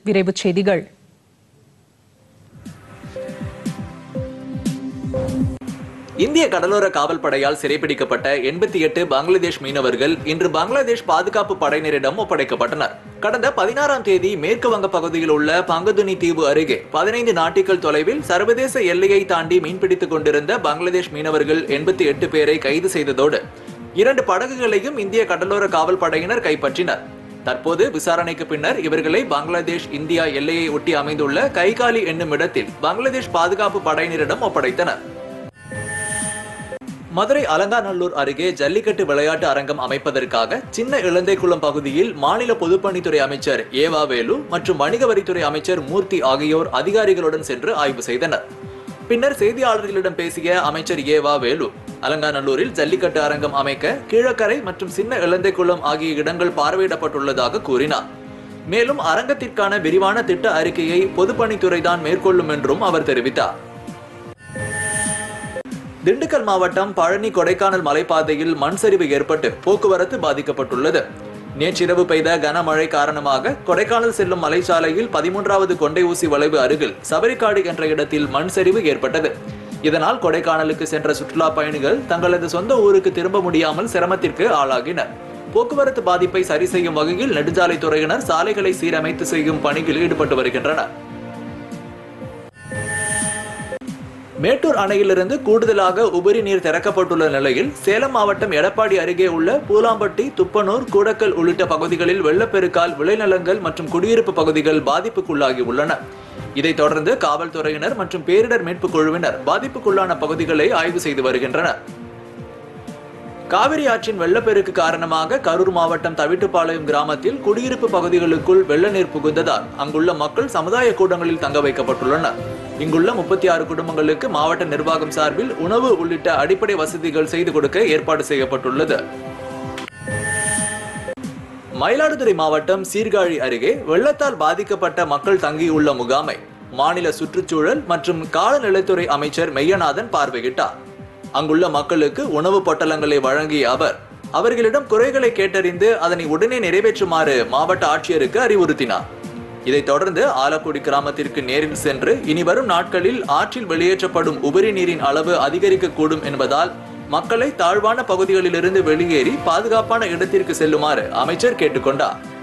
விரைவுச் செய்திகள் இந்திய கடலோர காவல் படையால் சிறைப்பிடிக்கப்பட்ட எண்பத்தி எட்டு பங்களாதேஷ் மீனவர்கள் இன்று பங்களாதேஷ் பாதுகாப்பு படையினரிடம் ஒப்படைக்கப்பட்டனர் கடந்த பதினாறாம் தேதி மேற்கு வங்க பகுதியில் உள்ள பங்கதுனி தீவு அருகே பதினைந்து நாட்டிகள் தொலைவில் சர்வதேச எல்லையை தாண்டி மீன்பிடித்துக் கொண்டிருந்த பங்களாதேஷ் மீனவர்கள் எண்பத்தி எட்டு பேரை கைது செய்ததோடு இரண்டு படகுகளையும் இந்திய கடலோர காவல் படையினர் கைப்பற்றினர் தற்போது விசாரணைக்கு பின்னர் இவர்களை பங்களாதேஷ் இந்தியா எல்லையை ஒட்டி அமைந்துள்ள கைகாலி என்னும் இடத்தில் பங்களாதேஷ் பாதுகாப்பு படையினரிடம் ஒப்படைத்தனர் மதுரை அலங்காநல்லூர் அருகே ஜல்லிக்கட்டு விளையாட்டு அரங்கம் அமைப்பதற்காக சின்ன இளந்தைக்குளம் பகுதியில் மாநில பொதுப்பணித்துறை அமைச்சர் ஏவா வேலு மற்றும் வணிக வரித்துறை அமைச்சர் மூர்த்தி ஆகியோர் அதிகாரிகளுடன் சென்று ஆய்வு செய்தனர் பின்னர் செய்தியாளர்களிடம் பேசிய அமைச்சர் ஏவா வேலு அலங்காநல்லூரில் ஜல்லிக்கட்டு அரங்கம் அமைக்க கீழக்கரை மற்றும் சின்ன இளந்தைக்குளம் ஆகிய இடங்கள் பார்வையிடப்பட்டுள்ளதாக கூறினார் மேலும் அரங்கத்திற்கான விரிவான திட்ட அறிக்கையை பொதுப்பணித்துறை தான் மேற்கொள்ளும் என்றும் அவர் தெரிவித்தார் திண்டுக்கல் மாவட்டம் பழனி கொடைக்கானல் மலைப்பாதையில் மண் சரிவு ஏற்பட்டு போக்குவரத்து பாதிக்கப்பட்டுள்ளது நேற்றிரவு பெய்த கனமழை காரணமாக கொடைக்கானல் செல்லும் மலைச்சாலையில் பதிமூன்றாவது கொண்டை ஊசி வளைவு அருகில் சபரிக்காடு என்ற இடத்தில் மண் சரிவு ஏற்பட்டது இதனால் கொடைக்கானலுக்கு சென்ற சுற்றுலா பயணிகள் தங்களது சொந்த ஊருக்கு திரும்ப முடியாமல் சிரமத்திற்கு ஆளாகினர் போக்குவரத்து பாதிப்பை சரி செய்யும் வகையில் நெடுஞ்சாலைத்துறையினர் சாலைகளை சீரமைத்து செய்யும் பணியில் ஈடுபட்டு வருகின்றனர் மேட்டூர் அணையிலிருந்து கூடுதலாக உபரி நீர் திறக்கப்பட்டுள்ள நிலையில் சேலம் மாவட்டம் எடப்பாடி அருகே உள்ள பூலாம்பட்டி துப்பனூர் கூடக்கல் உள்ளிட்ட பகுதிகளில் வெள்ளப்பெருக்கால் விளைநிலங்கள் மற்றும் குடியிருப்பு பகுதிகள் பாதிப்புக்குள்ளாகி உள்ளன இதைத் தொடர்ந்து காவல்துறையினர் மற்றும் பேரிடர் மீட்புக் குழுவினர் பாதிப்புக்குள்ளான பகுதிகளை ஆய்வு செய்து வருகின்றனர் காவிரி ஆற்றின் வெள்ளப்பெருக்கு காரணமாக கரூர் மாவட்டம் தவிட்டுப்பாளையம் கிராமத்தில் குடியிருப்பு பகுதிகளுக்குள் வெள்ள நீர் புகுந்ததால் அங்குள்ள மக்கள் சமுதாய கூடங்களில் தங்க வைக்கப்பட்டுள்ளனர் இங்குள்ள முப்பத்தி ஆறு குடும்பங்களுக்கு மாவட்ட நிர்வாகம் சார்பில் உணவு உள்ளிட்ட அடிப்படை வசதிகள் செய்து கொடுக்க ஏற்பாடு செய்யப்பட்டுள்ளது மயிலாடுதுறை மாவட்டம் சீர்காழி அருகே வெள்ளத்தால் பாதிக்கப்பட்ட மக்கள் தங்கியுள்ள முகாமை மாநில சுற்றுச்சூழல் மற்றும் காலநிலைத்துறை அமைச்சர் மெய்யநாதன் பார்வையிட்டார் அங்குள்ள மக்களுக்கு உணவு பொட்டலங்களை வழங்கிய அவர் அவர்களிடம் குறைகளை கேட்டறிந்து அதனை உடனே நிறைவேற்றுமாறு மாவட்ட ஆட்சியருக்கு அறிவுறுத்தினார் இதைத் தொடர்ந்து ஆலக்குடி கிராமத்திற்கு நேரில் சென்று இனி வரும் நாட்களில் ஆற்றில் வெளியேற்றப்படும் உபரி நீரின் அளவு அதிகரிக்கக்கூடும் என்பதால் மக்களை தாழ்வான பகுதிகளிலிருந்து வெளியேறி பாதுகாப்பான இடத்திற்கு செல்லுமாறு அமைச்சர் கேட்டுக்கொண்டார்